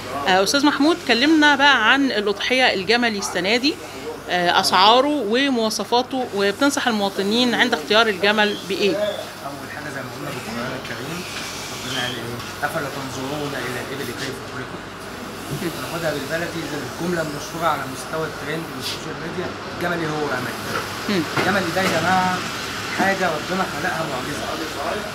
آه، استاذ محمود كلمنا بقى عن الاضحيه الجملي السنه دي آه، اسعاره ومواصفاته وبتنصح المواطنين عند اختيار الجمل بايه اول حاجه زي ما قلنا بالقران الكريم ربنا قال ايه افلا تنظرون الى الابل كيف خلقت ناخدها بالبلدي زي الجمله المشهوره على مستوى الترند والسوشيال ميديا جملي هو املي مم. جملي ده يا جماعه حاجه ربنا خلقها معجزه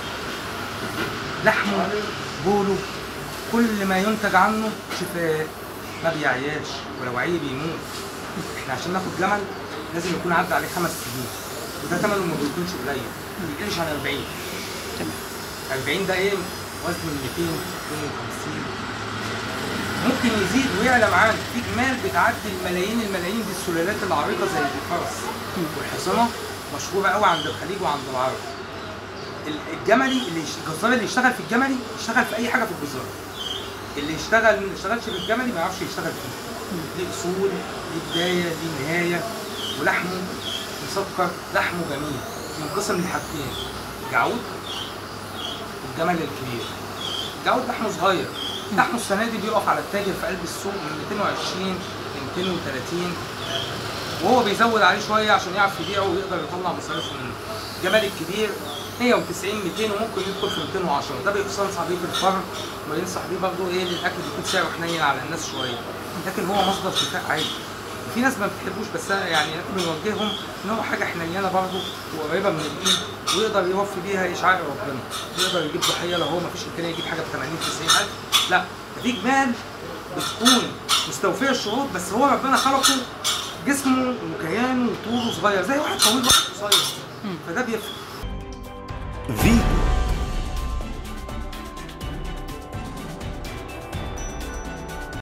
لحمه بوله كل ما ينتج عنه شفاء ما بيعياش ولو عيه بيموت احنا عشان ناخد جمل لازم يكون عدى عليه خمس سنين وده ثمنه ما بيكونش قليل ما بيقلش عن 40 تمام 40 ده ايه وزن 200 250 ممكن يزيد ويعلى معاك في جمال بتعدي الملايين الملايين دي السلالات العريقه زي الفرس والحصانه مشهوره قوي عند الخليج وعند العرب ال- الجملي اللي يش- الجزار اللي يشتغل في الجملي يشتغل في اي حاجه في الجزاره اللي يشتغل ما يشتغلش في الجملي ما يعرفش يشتغل فيه ليه اصول ليه بدايه ليه نهايه ولحمه مسكر لحمه جميل ينقسم لحاجتين جعود والجمل الكبير جعود لحمه صغير لحمه السنه دي بيقف على التاجر في قلب السوق من 220 ل 230 وهو بيزود عليه شويه عشان يعرف يبيعه ويقدر يطلع مصاريفه منه الجمال الكبير 190 200 وممكن يدخل في 210 ده بيستنصح بيه في الفرن وينصح بيه برضه ايه للاكل بيكون سعره حنين على الناس شويه لكن هو مصدر شفاء عادي في ناس ما بتحبوش بس أنا يعني احنا بنوجههم ان هو حاجه حنينه برضه وقريبه من الايد ويقدر يوفي بيها اشعاع ربنا يقدر يجيب ضحيه لو هو ما فيش امكانيه يجيب حاجه ب 80 90 الف لا دي جمال بتكون مستوفيه الشروط بس هو ربنا خلقه جسمه وكيانه وطوله صغير زي واحد طويل واحد قصير فده بيفرق فيتو